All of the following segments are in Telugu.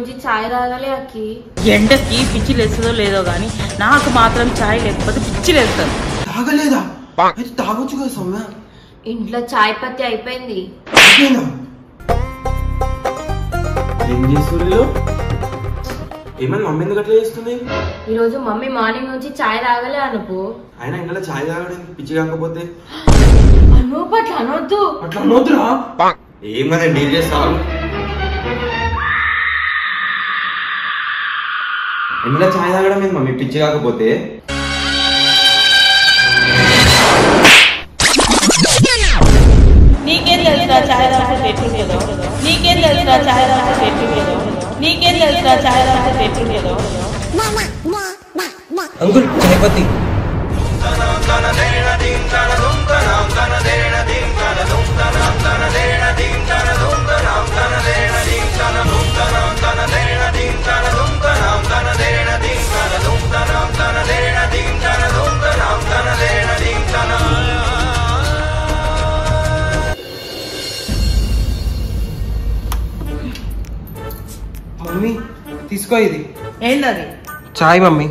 నుంచి చాయ్ తాగాలి అక్కి ఎండకి పిచ్చి లేస్తుందో లేదో గానీ నాకు మాత్రం చాయ్ లేకపోతే పిచ్చి లేస్తుంది తాగలేదా అయితే తాగొచ్చు కదా సౌమ్య ఇంట్లో చాయ్ పత్తి అయిపోయింది అయిపోయిందా? ఏం చేస్తున్నారు ఏమైనా మమ్మీ ఎందుకు అట్లా చేస్తుంది ఈరోజు మమ్మీ మార్నింగ్ నుంచి చాయ్ తాగలే అనుకో ఆయన ఇంట్లో ఛాయ్ తాగడం పిచ్చి కాకపోతే అనూపు అట్లా అనొద్దు అట్లా అనొద్దురా ఏం కదా డీల్ చేస్తావు ఇంట్లో ఛాయ్ తాగడం ఏంది మమ్మీ పిచ్చి కాకపోతే నీకేం తెలుసురా చాయ్ తాగితే ఎట్లుంటుందో నీకేం తెలుసురా చాయ్ తాగితే ఎట్లుంటుందో నీకేం తెలుసురా చాయ్ తాగితే ఎట్లుంటుందో అంకుల్ చాయ్ పత్తి మమ్మీ తీసుకో ఇది ఏంటది చాయ్ మమ్మీ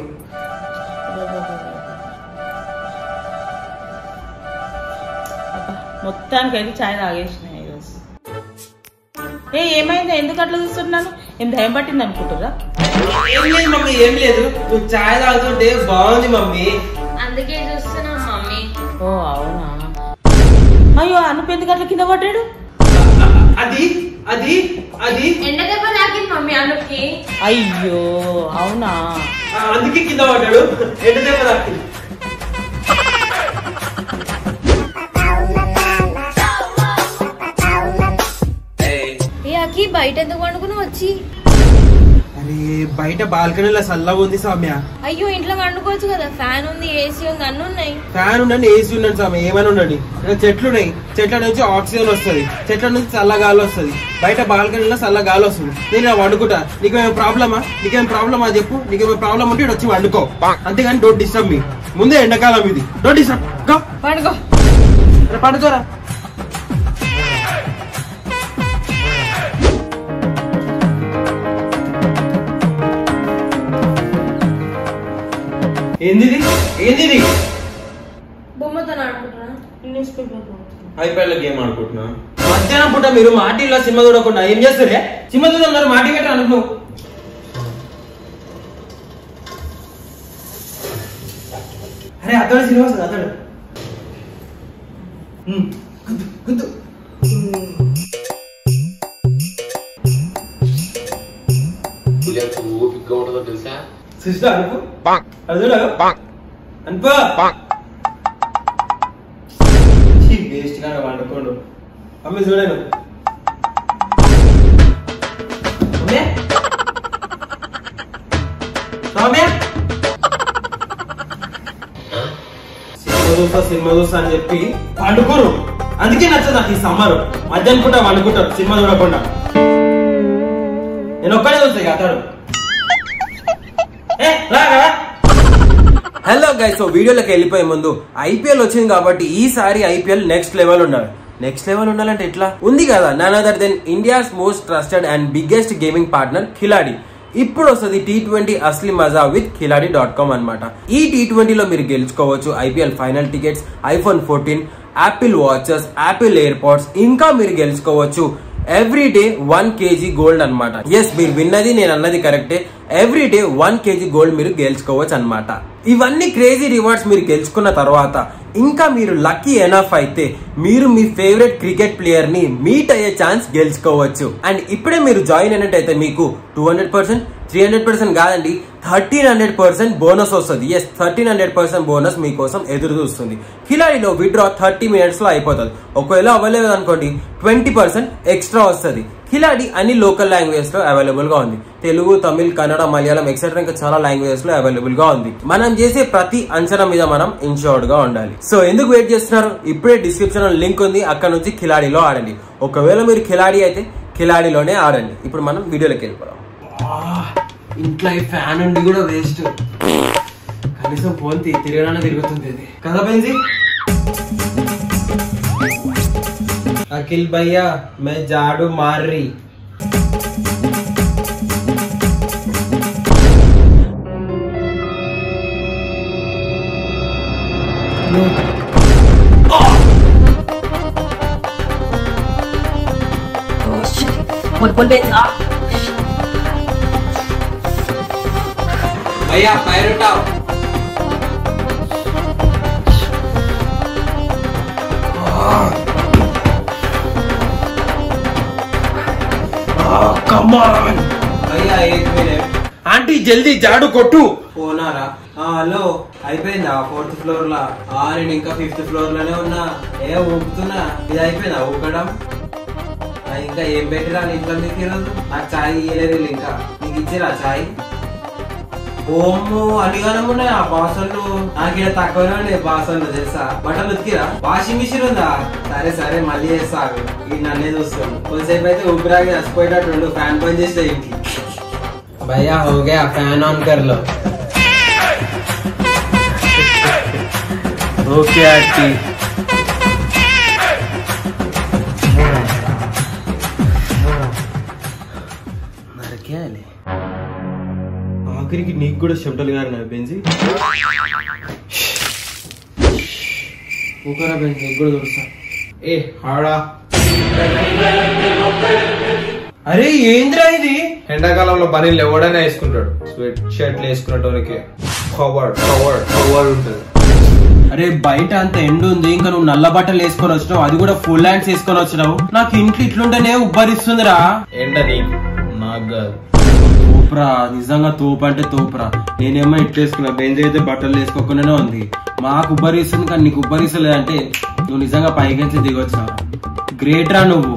మొత్తానికి అయితే చాయ్ తాగేసిన ఈరోజు ఏ ఏమైంది ఎందుకు అట్లా చూస్తున్నాను ఏం భయం పట్టింది అనుకుంటురా ఏం లేదు మమ్మీ ఏం లేదు నువ్వు చాయ్ తాగుతుంటే బాగుంది మమ్మీ అందుకే చూస్తున్నాం మమ్మీ ఓ అవునా అయ్యో అనుపు ఎందుకు అట్లా కింద పడ్డాడు అది అది అది ఎండ దెబ్బ తాకింది మమ్మీ అనుకి అయ్యో అవునా ఆ, అందుకే కింద పడ్డాడు ఎండ దెబ్బ తాకింది ఏ అక్కి బయట ఎందుకు వండుకుని వచ్చి అరే బయట బాల్కనీలో చల్లగా ఉంది సౌమ్య అయ్యో ఇంట్లో వండుకోవచ్చు కదా ఫ్యాన్ ఉంది ఏసీ ఉంది అన్ని ఉన్నాయి ఫ్యాన్ ఉండండి ఏసీ ఉండండి స్వామి ఏమైనా ఉండండి ఇక్కడ చెట్లు ఉన్నాయి చెట్ల నుంచి ఆక్సిజన్ వస్తుంది చెట్ల నుంచి చల్ల గాలి వస్తుంది బయట బాల్కనీలో చల్ల గాలి వస్తుంది నేను ఇలా వండుకుంటా నీకేమైనా ప్రాబ్లమా నీకేమైనా ప్రాబ్లమా చెప్పు నీకేమైనా ప్రాబ్లం ఉంటే ఇక్కడ వచ్చి వండుకో అంతేగాని డోంట్ డిస్టర్బ్ మీ ముందే ఎండాకాలం ఇది డోంట్ డిస్టర్బ్ గో పడుకో అరే పడుకోరా ఏంది ఇది? ఏంది ఇది? బొమ్మతో ఆడుకుంటున్నా ఐపీఎల్ గేమ్ ఆడుకుంటున్నా మధ్యాహ్నం పూట మీరు మాటిల్లో సినిమా చూడకుండా ఏం చేస్తారే సినిమా చూడన్నారు మాటి పెట్టరా అనుకున్నావు అరే అతడు సినిమా వస్తుంది అతడు ఉమ్, గుద్దు, గుద్దు. ఎంత ఓపికగా ఉంటుందో తెలుసా చూస్తా అనుకో అది చూడు అనుకో వేస్ట్ గా వండుకోండు అమ్మ చూడాను అమ్మే సౌమ్య సినిమా చూస్తా సినిమా చూస్తా అని చెప్పి వండుకోరు అందుకే నచ్చదు నాకు ఈ సమ్మర్ మధ్యాహ్నం పూట వండుకుంటారు సినిమా చూడకుండా నేను ఒక్కడే చూస్తా ఇక అతడు ఏ రాగా హలో గైస్ సో వీడియోలోకి వెళ్ళిపోయే ముందు ఐపీఎల్ వచ్చింది కాబట్టి ఈసారి ఐపీఎల్ నెక్స్ట్ లెవెల్ ఉండాలి నెక్స్ట్ లెవెల్ ఉండాలంటే ఎట్లా ఉంది కదా none other than India's most trusted and biggest gaming partner Khiladi ఇప్పుడు వస్తుంది టీ ట్వంటీ అస్లీ మజా విత్ ఖిలాడి డాట్ కామ్ అనమాట ఈ టీ ట్వంటీలో మీరు గెలుచుకోవచ్చు IPL final tickets iPhone fourteen Apple watches Apple airports ఇంకా మీరు గెలుచుకోవచ్చు every day one KG gold అన్నమాట ఎస్ మీరు విన్నది నేను అన్నది కరెక్టే every day one KG gold మీరు గెలుచుకోవచ్చు అన్నమాట ఇవన్నీ క్రేజీ రివార్డ్స్ మీరు గెలుచుకున్న తర్వాత ఇంకా మీరు లక్కీ ఎనఫ్ అయితే మీరు మీ ఫేవరెట్ క్రికెట్ ప్లేయర్ ని మీట్ అయ్యే ఛాన్స్ గెలుచుకోవచ్చు అండ్ ఇప్పుడే మీరు జాయిన్ అయినట్టయితే మీకు two hundred percent three hundred percent కాదండి థర్టీన్ హండ్రెడ్ పర్సెంట్ బోనస్ వస్తుంది yes thirteen hundred percent bonus మీకోసం ఎదురు చూస్తుంది కిలాడిలో విత్డ్రా థర్టీ మినిట్స్ లో అయిపోతుంది ఒకవేళ అవ్వలేదు అనుకోండి ట్వంటీ పర్సెంట్ ఎక్స్ట్రా వస్తుంది కిలాడి అన్ని లోకల్ లాంగ్వేజ్ లో అవైలబుల్ గా ఉంది తెలుగు తమిళ్ కన్నడ మలయాళం ఎక్సెట్రా ఇంకా చాలా లాంగ్వేజెస్ లో అవైలబుల్ గా ఉంది మనం చేసే ప్రతి అంచనా మీద మనం ఇన్షూర్డ్ గా ఉండాలి సో ఎందుకు వెయిట్ చేస్తున్నారు ఇప్పుడే డిస్క్రిప్షన్ లో లింక్ ఉంది అక్కడ నుంచి కిలాడిలో ఆడండి ఒకవేళ మీరు కిలాడి అయితే కిలాడిలోనే ఆడండి ఇప్పుడు మనం వీడియోలోకి వెళ్ళిపోదాం ఇంట్లో ఈ ఫ్యాన్ ఉండి కూడా వేస్ట్ కనీసం ఫోన్ తిరగడానికి తిరుగుతుంది ఇది కదా బెంజీ అఖిల్ భయ్యా మే జాడు మార్ రही भैया पैर उठाओ भैया एक मिनट ఆంటీ జల్దీ జాడు కొట్టు పోనారా ఆ, హలో అయిపోయిందా ఫోర్త్ ఫ్లోర్ లా ఆ నేను ఇంకా ఫిఫ్త్ ఫ్లోర్ లోనే ఉన్నా ఏ ఊపుతున్నా ఇది అయిపోయిందా ఊపడం ఆ, ఇంకా ఏం పెట్టిరా నీ ఇంట్లో మీకు ఈరోజు ఆ చాయ్ ఇయ్యలేదు వీళ్ళు ఇంకా నీకు ఇచ్చిరా చాయ్ ఓమ్మో అడిగానం ఉన్నాయి ఆ బాసన్లు నాకు ఇక్కడ తక్కువనే ఉన్నాయి బాసన్లు తెలుసా బట్టలు ఉతికిరా వాషింగ్ మిషన్ ఉందా సరే సరే మళ్ళీ చేస్తారు ఈ నన్నే చూస్తాను కొంతసేపు అయితే ఊపిరాగి చచ్చిపోయేటట్టు ఫ్యాన్ బంద్ చేస్తే ఇంటికి भैया हो गया फैन ऑन कर लो ఓకే ఆంటీ నరకేయాలి ఆఖరికి నీకు కూడా చెమటలు గారు బెంజి ఊకరా బెంజి నీకు కూడా దొరుకుతా ఏ హాడా అరే ఏంద్రా ఇది ఎండాకాలంలో పనీళ్ళు ఎవడైనా వేసుకుంటాడు స్వెట్ షర్ట్లు వేసుకున్నటోనికి కవర్డ్ కవర్డ్ కవర్డ్ ఉంటుంది అరే బయట అంత ఎండు ఉంది ఇంకా నువ్వు నల్ల బట్టలు వేసుకొని వచ్చినావు అది కూడా ఫుల్ హ్యాండ్స్ వేసుకొని వచ్చినావు నాకు ఇంట్లో ఇట్లుంటేనే ఉబ్బరిస్తుందిరా ఎండ నీకు నాకు కాదు తోపురా నిజంగా తోపు అంటే తోపురా నేనేమో ఇట్లా వేసుకున్నా బెంజ్ అయితే బట్టలు వేసుకోకుండానే ఉంది మాకు ఉబ్బరిస్తుంది కానీ నీకు ఉబ్బరిస్తలేదు అంటే నువ్వు నిజంగా పైకించి దిగొచ్చావు గ్రేట్ రా నువ్వు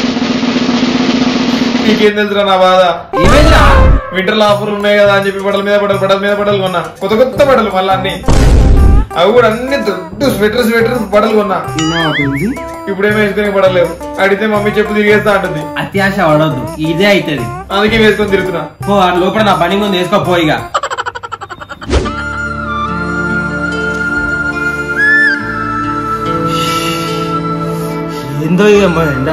నీకేం తెలుసురా నా బాధ ఏమైందిరా వింటర్ ఆఫర్ ఉన్నాయి కదా అని చెప్పి బట్టల మీద బట్టలు బట్టల మీద బట్టలు కొన్నా కొత్త కొత్త బట్టలు మళ్ళీ అన్ని అవి కూడా అన్ని దొడ్డు స్వెటర్ స్వెటర్ బట్టలు కొన్నా తిన్నావా బెంజి ఇప్పుడు ఏమో వేసుకొని పడలేవు అడిగితే మమ్మీ చెప్పు తిరిగేస్తా అంటుంది అత్యాశ పడొద్దు ఇదే అవుతుంది అందుకే వేసుకొని తిరుగుతున్నా పో ఆ లోపల నా పని ఉంది వేసుకోపో ఇక ఏందో ఇక మరి ఎండ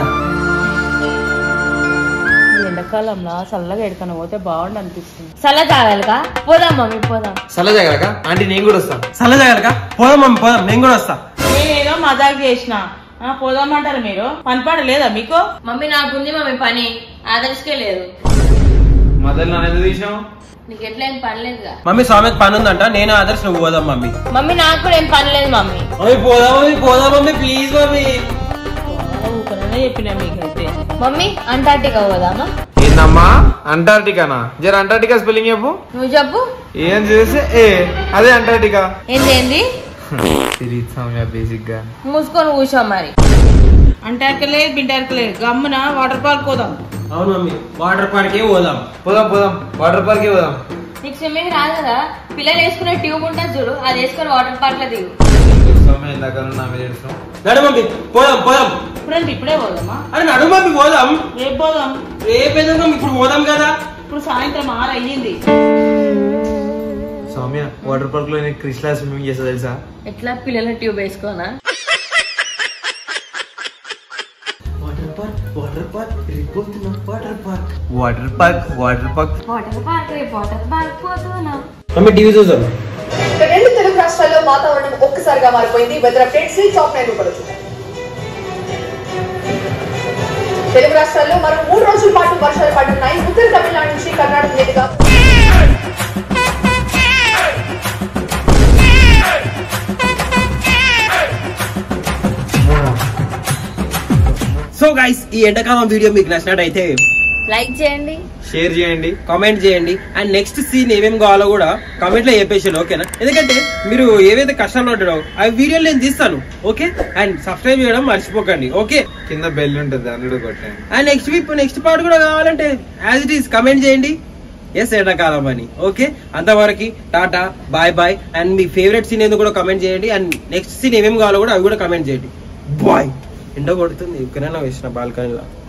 ఈ ఎండాకాలంలో చల్లగా ఎడకన పోతే బాగుండు అనిపిస్తుంది చల్ల తాగాలిగా పోదాం మమ్మీ పోదాం సల్ల జాగ్రత్త ఆంటీ నేను కూడా వస్తాను చల్లజగలక పోదాం మమ్మీ పోదాం నేను కూడా వస్తా నేనేదో మజాక్ చేసిన ఆ, పోదామంటారు మీరు పని పాట లేదా మీకు మమ్మీ నాకుంది మమ్మీ పని ఆదర్శకే లేదు మదర్ నన్ను ఎందుకు తీసినావు నీకు ఎట్లా ఏం పని లేదుగా మమ్మీ స్వామికి పని ఉందంట నేను ఆదర్శ్ నువ్వు పోదాం మమ్మీ మమ్మీ నాకు కూడా ఏం పని లేదు మమ్మీ మమ్మీ పోదాం మమ్మీ పోదాం మమ్మీ ప్లీజ్ మమ్మీ ఊకనే చెప్పిన మీకైతే మమ్మీ అంటార్టికా పోదామా ఏందమ్మా అంటార్టికానా జర అంటార్టికా స్పెల్లింగ్ చెప్పు నువ్వు చెప్పు ఏం చేస్తే ఏ అదే అంటార్టికా ఏంది ఏంది తిరిగి సౌమ్య బేసిక్ గా మూసుకొని కూర్చో మరి అంటార్కలేదు బింటార్కలేదు గమ్మున వాటర్ పార్క్ పోదాం అవును మమ్మీ వాటర్ పార్కే పోదాం పోదాం పోదాం వాటర్ పార్క్ పోదాం నీకు స్విమ్మింగ్ రాదు కదా పిల్లలు వేసుకునే ట్యూబ్ ఉంటుంది చూడు అది వేసుకొని వాటర్ పార్క్ లో దిగు సౌమ్య ఇందాక నువ్వు నా మీద ఏడుస్తున్నావు. నడు మమ్మీ పోదాం పోదాం ఇప్పుడంటే ఇప్పుడే పోదామా అరే నడు మమ్మీ పోదాం రేపు పోదాం రేపేదో ఇప్పుడు పోదాం కదా ఇప్పుడు సాయంత్రం ఆరు అయ్యింది సౌమ్య వాటర్ పార్క్ లో నేను క్రిస్లా స్విమ్మింగ్ చేస్తా తెలుసా ఎట్లా పిల్లల ట్యూబ్ వేసుకోనా వాటర్ పార్క్ వాటర్ పార్క్ రేపోతున్నా water park water park water park water park water park పోతున్నా మమ్మీ టీవీ చూద్దాం రెండు తెలుగు రాష్ట్రాల్లో వాతావరణం ఒక్కసారిగా మారిపోయింది వెదర్ అప్డేట్ శ్రీ చాప్ నైన్ రూపొందించింది తెలుగు రాష్ట్రాల్లో మరో మూడు రోజుల పాటు వర్షాలు పడుతున్నాయి ఉత్తర తమిళనాడు నుంచి కర్ణాటక మీదుగా సో గైస్ ఈ ఎండాకాలం వీడియో మీకు నచ్చినట్టయితే లైక్ చేయండి షేర్ చేయండి కామెంట్ చేయండి అండ్ నెక్స్ట్ సీన్ ఏమేమి కావాలో కూడా కామెంట్ లో చెప్పేసాను ఓకేనా ఎందుకంటే మీరు ఏవైతే కష్టాలు ఉంటాడో ఆ వీడియోలు నేను తీస్తాను ఓకే అండ్ సబ్స్క్రైబ్ చేయడం మర్చిపోకండి ఓకే కింద బెల్ ఉంటుంది అందులో కొట్టండి and next week next part కూడా కావాలంటే యాజ్ ఇట్ ఈస్ కమెంట్ చేయండి ఎస్ ఎండాకాలం అని ఓకే అంతవరకు టాటా బాయ్ బాయ్ అండ్ మీ ఫేవరెట్ సీన్ ఏదో కూడా కమెంట్ చేయండి అండ్ నెక్స్ట్ సీన్ ఏమేమి కావాలో కూడా అవి కూడా కమెంట్ చేయండి బాయ్ ఎండ కొడుతుంది ఎక్కడైనా వేసిన బాల్కనీలో